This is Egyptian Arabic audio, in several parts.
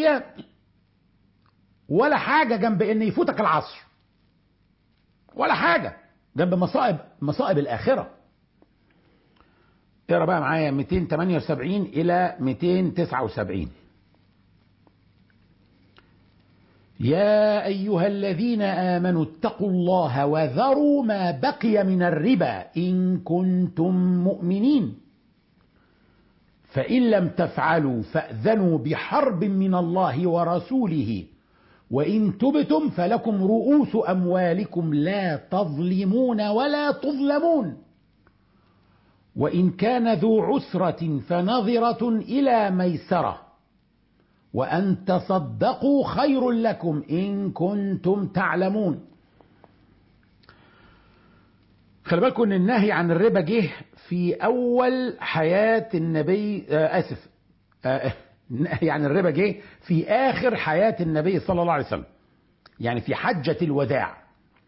دي ولا حاجة جنب ان يفوتك العصر ولا حاجة جنب مصائب مصائب الآخرة اقرا بقى معايا 278 إلى 279 يا أيها الذين آمنوا اتقوا الله وذروا ما بقي من الربا إن كنتم مؤمنين فإن لم تفعلوا فأذنوا بحرب من الله ورسوله وإن تبتم فلكم رؤوس أموالكم لا تظلمون ولا تظلمون وإن كان ذو عسرة فنظرة إلى ميسرة وأن تصدقوا خير لكم إن كنتم تعلمون خلي بالكم ان النهي عن الربا جه في اول حياه النبي آه اسف آه النهي عن الربا جه في اخر حياه النبي صلى الله عليه وسلم يعني في حجه الوداع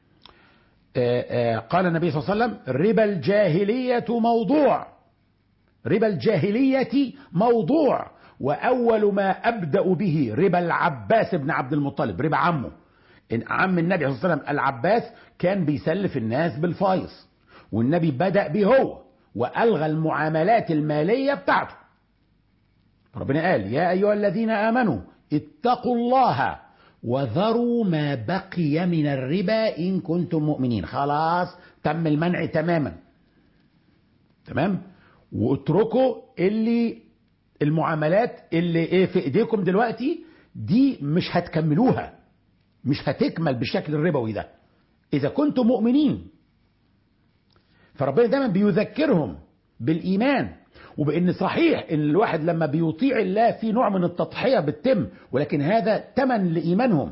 آه قال النبي صلى الله عليه وسلم ربا الجاهليه موضوع ربا الجاهليه موضوع واول ما ابدا به ربا العباس بن عبد المطلب ربا عمه إن عم النبي صلى الله عليه وسلم العباس كان بيسلف الناس بالفايص والنبي بدأ به هو وألغى المعاملات المالية بتاعته ربنا قال يا أيها الذين آمنوا اتقوا الله وذروا ما بقي من الربا إن كنتم مؤمنين خلاص تم المنع تماما تمام واتركوا اللي المعاملات اللي ايه في ايديكم دلوقتي دي مش هتكملوها مش هتكمل بالشكل الربوي ده اذا كنتم مؤمنين فربنا دايما بيذكرهم بالايمان وبان صحيح ان الواحد لما بيطيع الله في نوع من التضحيه بتتم ولكن هذا تمن لايمانهم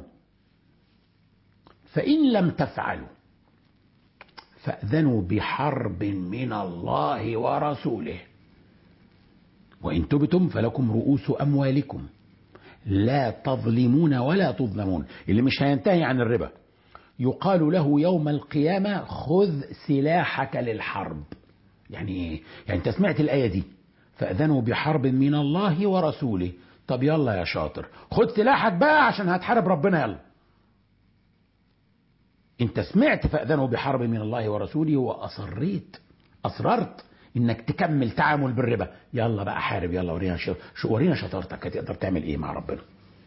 فان لم تفعلوا فاذنوا بحرب من الله ورسوله وان تبتم فلكم رؤوس اموالكم لا تظلمون ولا تظلمون اللي مش هينتهي عن الربا يقال له يوم القيامة خذ سلاحك للحرب يعني ايه يعني انت سمعت الآية دي فأذنوا بحرب من الله ورسوله طب يلا يا شاطر خد سلاحك بقى عشان هتحارب ربنا يلا انت سمعت فأذنوا بحرب من الله ورسوله وأصريت أصررت انك تكمل تعامل بالربا يلا بقى حارب يلا ورينا شو ورينا شطارتك هتقدر تعمل ايه مع ربنا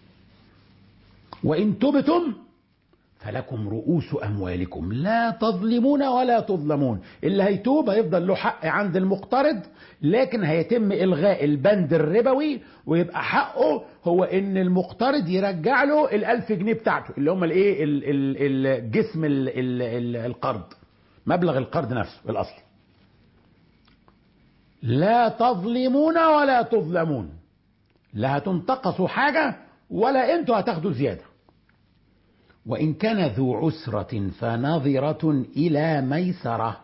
وان تبتم فلكم رؤوس اموالكم لا تظلمون ولا تظلمون اللي هيتوب هيفضل له حق عند المقترض لكن هيتم الغاء البند الربوي ويبقى حقه هو ان المقترض يرجع له الالف جنيه بتاعته اللي هم الايه الجسم ال ال ال القرض مبلغ القرض نفسه الاصلي لا تظلمون ولا تظلمون لا هتنتقصوا حاجة ولا انتوا هتاخدوا زيادة وإن كان ذو عسرة فنظرة إلى ميسرة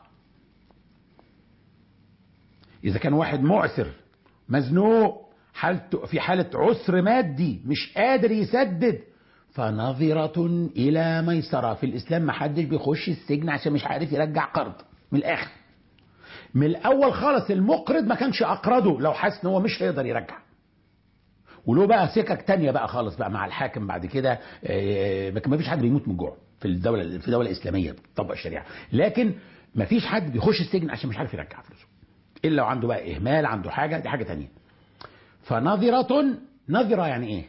إذا كان واحد معسر مزنوق حالته في حالة عسر مادي مش قادر يسدد فنظرة إلى ميسرة في الإسلام ما حدش بيخش السجن عشان مش عارف يرجع قرض من الآخر من الاول خالص المقرض ما كانش اقرضه لو حاسس ان هو مش هيقدر يرجع وله بقى سكك تانية بقى خالص بقى مع الحاكم بعد كده ما فيش حد بيموت من الجوع في الدولة في دولة إسلامية بتطبق الشريعة لكن ما فيش حد بيخش السجن عشان مش عارف يرجع فلوسه إلا لو عنده بقى إهمال عنده حاجة دي حاجة تانية فنظرة نظرة يعني إيه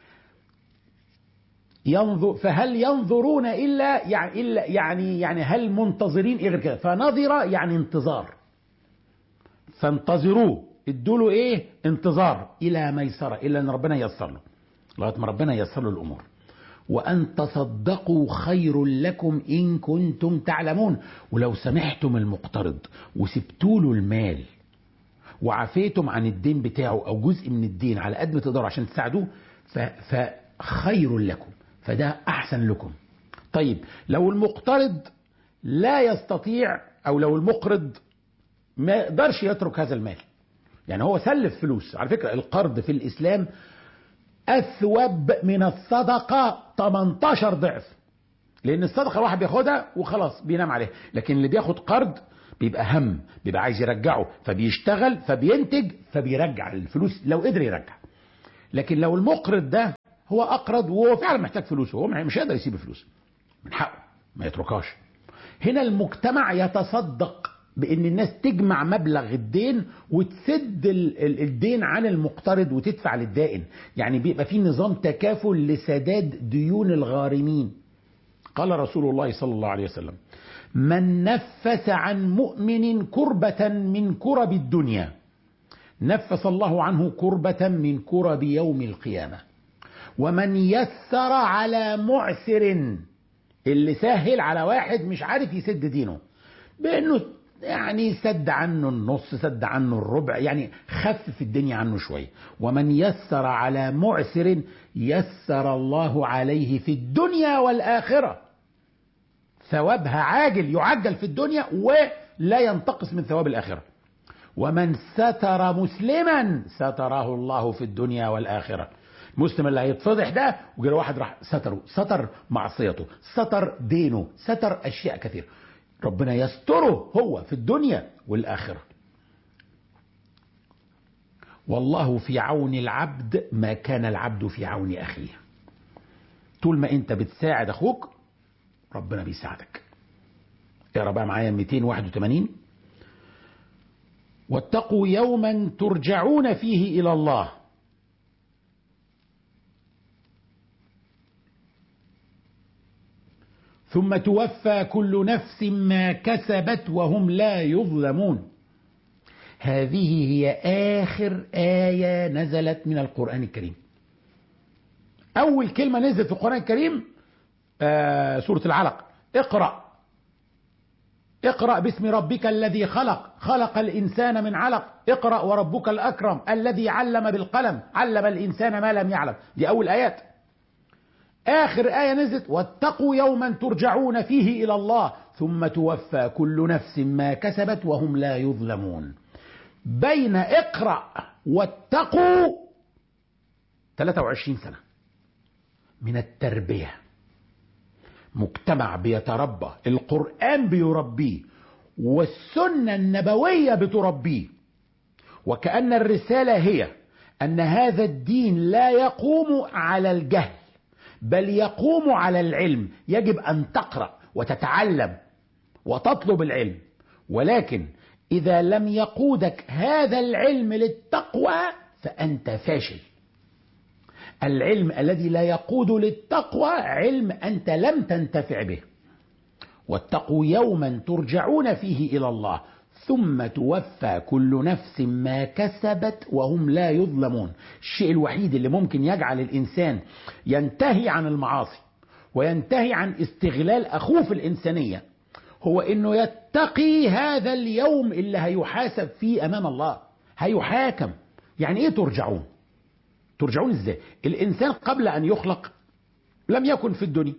ينظر فهل ينظرون إلا يعني إلا يعني يعني هل منتظرين إيه غير كده فنظرة يعني انتظار فانتظروه ادوا له ايه انتظار الى ميسره الى ان ربنا ييسر له لغايه ما ربنا ييسر له الامور وان تصدقوا خير لكم ان كنتم تعلمون ولو سمحتم المقترض وسبتوا له المال وعفيتم عن الدين بتاعه او جزء من الدين على قد ما تقدروا عشان تساعدوه فخير لكم فده احسن لكم طيب لو المقترض لا يستطيع او لو المقرض ما يقدرش يترك هذا المال يعني هو سلف فلوس على فكرة القرض في الإسلام أثوب من الصدقة 18 ضعف لأن الصدقة الواحد بياخدها وخلاص بينام عليها لكن اللي بياخد قرض بيبقى هم بيبقى عايز يرجعه فبيشتغل فبينتج فبيرجع الفلوس لو قدر يرجع لكن لو المقرض ده هو اقرض وهو فعلا محتاج فلوسه هو مش هيقدر يسيب الفلوس من حقه ما يتركهاش هنا المجتمع يتصدق بان الناس تجمع مبلغ الدين وتسد الدين عن المقترض وتدفع للدائن يعني بيبقى في نظام تكافل لسداد ديون الغارمين قال رسول الله صلى الله عليه وسلم من نفس عن مؤمن كربة من كرب الدنيا نفس الله عنه كربة من كرب يوم القيامة ومن يسر على معسر اللي سهل على واحد مش عارف يسد دينه بانه يعني سد عنه النص سد عنه الربع يعني خفف الدنيا عنه شوية ومن يسر على معسر يسر الله عليه في الدنيا والآخرة ثوابها عاجل يعجل في الدنيا ولا ينتقص من ثواب الآخرة ومن ستر مسلما ستره الله في الدنيا والآخرة المسلم اللي هيتفضح ده وجرى واحد راح ستره ستر معصيته ستر دينه ستر أشياء كثير ربنا يستره هو في الدنيا والآخرة والله في عون العبد ما كان العبد في عون أخيه طول ما انت بتساعد اخوك ربنا بيساعدك اقرا بقى معايا 281 واتقوا يوما ترجعون فيه الى الله ثم توفى كل نفس ما كسبت وهم لا يظلمون هذه هي آخر آية نزلت من القرآن الكريم أول كلمة نزلت في القرآن الكريم آه سورة العلق اقرأ اقرأ باسم ربك الذي خلق خلق الإنسان من علق اقرأ وربك الأكرم الذي علم بالقلم علم الإنسان ما لم يعلم دي أول آيات آخر آية نزلت واتقوا يوما ترجعون فيه إلى الله ثم توفى كل نفس ما كسبت وهم لا يظلمون بين اقرأ واتقوا 23 سنة من التربية مجتمع بيتربى القرآن بيربيه والسنة النبوية بتربيه وكأن الرسالة هي أن هذا الدين لا يقوم على الجهل بل يقوم على العلم يجب أن تقرأ وتتعلم وتطلب العلم ولكن إذا لم يقودك هذا العلم للتقوى فأنت فاشل العلم الذي لا يقود للتقوى علم أنت لم تنتفع به واتقوا يوما ترجعون فيه إلى الله ثم توفى كل نفس ما كسبت وهم لا يظلمون الشيء الوحيد اللي ممكن يجعل الإنسان ينتهي عن المعاصي وينتهي عن استغلال أخوه في الإنسانية هو انه يتقي هذا اليوم اللي هيحاسب فيه امام الله هيحاكم يعني ايه ترجعون ترجعون ازاي الانسان قبل ان يخلق لم يكن في الدنيا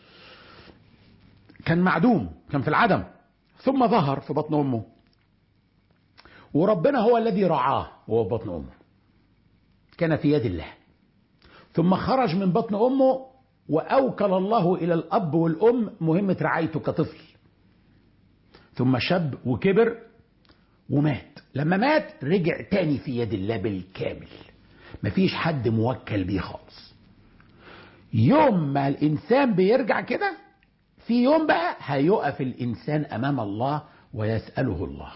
كان معدوم كان في العدم ثم ظهر في بطن امه وربنا هو الذي رعاه وهو في بطن امه كان في يد الله ثم خرج من بطن امه واوكل الله الى الاب والام مهمه رعايته كطفل ثم شاب وكبر ومات لما مات رجع تاني في يد الله بالكامل مفيش حد موكل بيه خالص يوم ما الانسان بيرجع كده في يوم بقى هيقف الانسان امام الله ويساله الله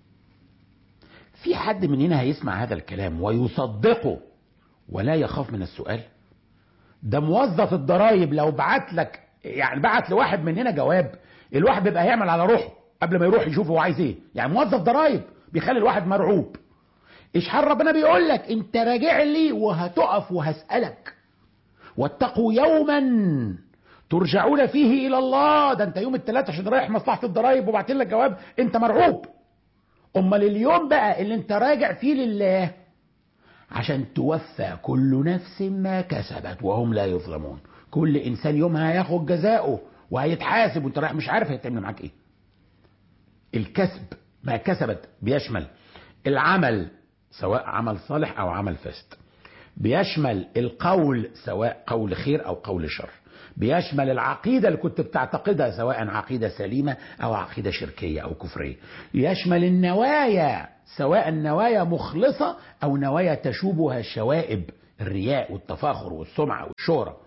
في حد مننا هيسمع هذا الكلام ويصدقه ولا يخاف من السؤال ده موظف الضرايب لو بعت لك يعني بعت لواحد مننا جواب الواحد بيبقى هيعمل على روحه قبل ما يروح يشوف هو عايز ايه يعني موظف ضرايب بيخلي الواحد مرعوب اشحال ربنا بيقول لك انت راجع لي وهتقف وهسألك واتقوا يوما ترجعون فيه الى الله ده انت يوم الثلاثة عشان رايح مصلحة الضرايب وبعت لك جواب انت مرعوب امال اليوم بقى اللي انت راجع فيه لله عشان توفى كل نفس ما كسبت وهم لا يظلمون كل انسان يومها هياخد جزاؤه وهيتحاسب وانت رايح مش عارف هيتعمل معاك ايه الكسب ما كسبت بيشمل العمل سواء عمل صالح او عمل فاسد بيشمل القول سواء قول خير او قول شر بيشمل العقيدة اللي كنت بتعتقدها سواء عقيدة سليمة أو عقيدة شركية أو كفرية يشمل النوايا سواء نوايا مخلصة أو نوايا تشوبها الشوائب الرياء والتفاخر والسمعة والشهرة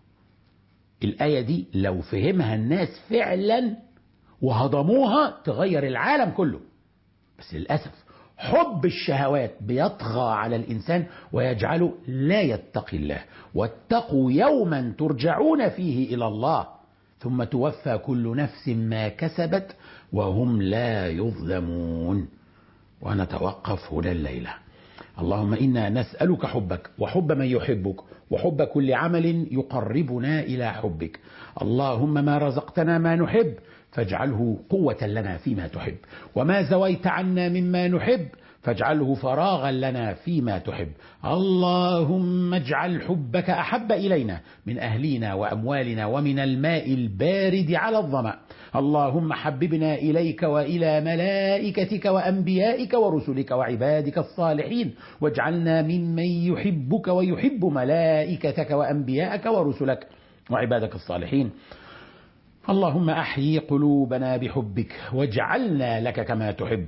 الآية دي لو فهمها الناس فعلا وهضموها تغير العالم كله بس للأسف حب الشهوات بيطغى على الإنسان ويجعله لا يتقي الله واتقوا يوما ترجعون فيه إلى الله ثم توفى كل نفس ما كسبت وهم لا يظلمون ونتوقف هنا الليلة اللهم إنا نسألك حبك وحب من يحبك وحب كل عمل يقربنا إلى حبك اللهم ما رزقتنا ما نحب فاجعله قوة لنا فيما تحب وما زويت عنا مما نحب فاجعله فراغا لنا فيما تحب اللهم اجعل حبك أحب إلينا من أهلنا وأموالنا ومن الماء البارد على الظمأ اللهم حببنا إليك وإلى ملائكتك وأنبيائك ورسلك وعبادك الصالحين واجعلنا ممن يحبك ويحب ملائكتك وأنبيائك ورسلك وعبادك الصالحين اللهم احيي قلوبنا بحبك واجعلنا لك كما تحب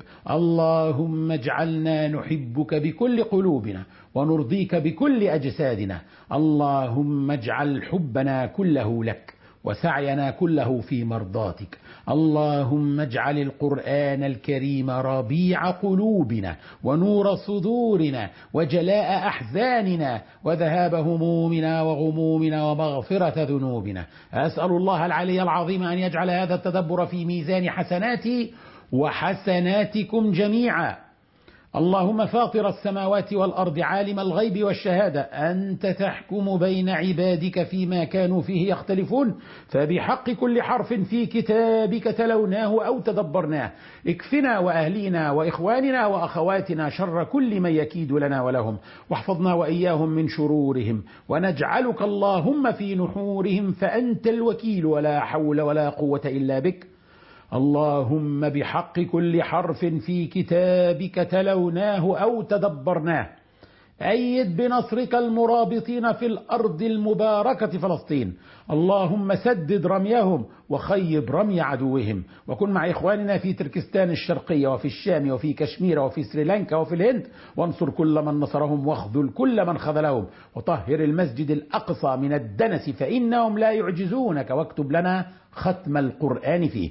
اللهم اجعلنا نحبك بكل قلوبنا ونرضيك بكل اجسادنا اللهم اجعل حبنا كله لك وسعينا كله في مرضاتك اللهم اجعل القرآن الكريم ربيع قلوبنا ونور صدورنا وجلاء أحزاننا وذهاب همومنا وغمومنا ومغفرة ذنوبنا أسأل الله العلي العظيم أن يجعل هذا التدبر في ميزان حسناتي وحسناتكم جميعا اللهم فاطر السماوات والأرض عالم الغيب والشهادة أنت تحكم بين عبادك فيما كانوا فيه يختلفون فبحق كل حرف في كتابك تلوناه أو تدبرناه اكفنا وأهلينا وإخواننا وأخواتنا شر كل من يكيد لنا ولهم واحفظنا وإياهم من شرورهم ونجعلك اللهم في نحورهم فأنت الوكيل ولا حول ولا قوة إلا بك اللهم بحق كل حرف في كتابك تلوناه أو تدبرناه أيد بنصرك المرابطين في الأرض المباركة فلسطين اللهم سدد رميهم وخيب رمي عدوهم وكن مع إخواننا في تركستان الشرقية وفي الشام وفي كشمير وفي سريلانكا وفي الهند وانصر كل من نصرهم واخذل كل من خذلهم وطهر المسجد الأقصى من الدنس فإنهم لا يعجزونك واكتب لنا ختم القرآن فيه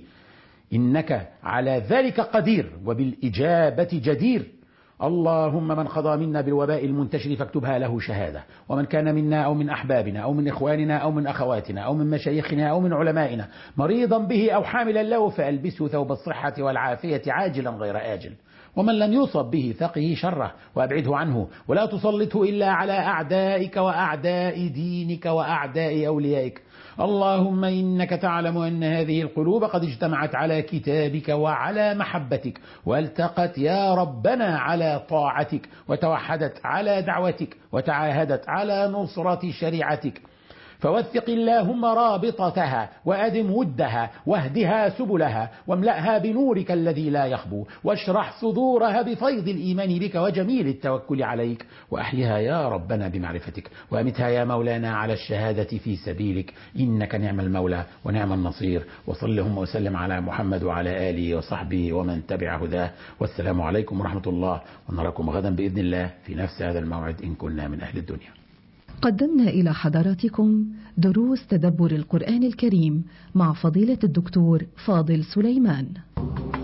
إنك على ذلك قدير وبالإجابة جدير اللهم من قضى منا بالوباء المنتشر فاكتبها له شهادة ومن كان منا أو من أحبابنا أو من إخواننا أو من أخواتنا أو من مشايخنا أو من علمائنا مريضا به أو حاملا له فألبسه ثوب الصحة والعافية عاجلا غير آجل ومن لم يصب به فقه شره وابعده عنه ولا تسلطه إلا على أعدائك وأعداء دينك وأعداء أوليائك اللهم إنك تعلم أن هذه القلوب قد اجتمعت على كتابك وعلى محبتك والتقت يا ربنا على طاعتك وتوحدت على دعوتك وتعاهدت على نصرة شريعتك فوثق اللهم رابطتها وأدم ودها واهدها سبلها واملأها بنورك الذي لا يخبو واشرح صدورها بفيض الإيمان بك وجميل التوكل عليك وأحيها يا ربنا بمعرفتك وأمتها يا مولانا على الشهادة في سبيلك إنك نعم المولى ونعم النصير وصل اللهم وسلم على محمد وعلى آله وصحبه ومن تبع هداه والسلام عليكم ورحمة الله ونراكم غدا بإذن الله في نفس هذا الموعد إن كنا من أهل الدنيا قدمنا إلى حضراتكم دروس تدبر القرآن الكريم مع فضيلة الدكتور فاضل سليمان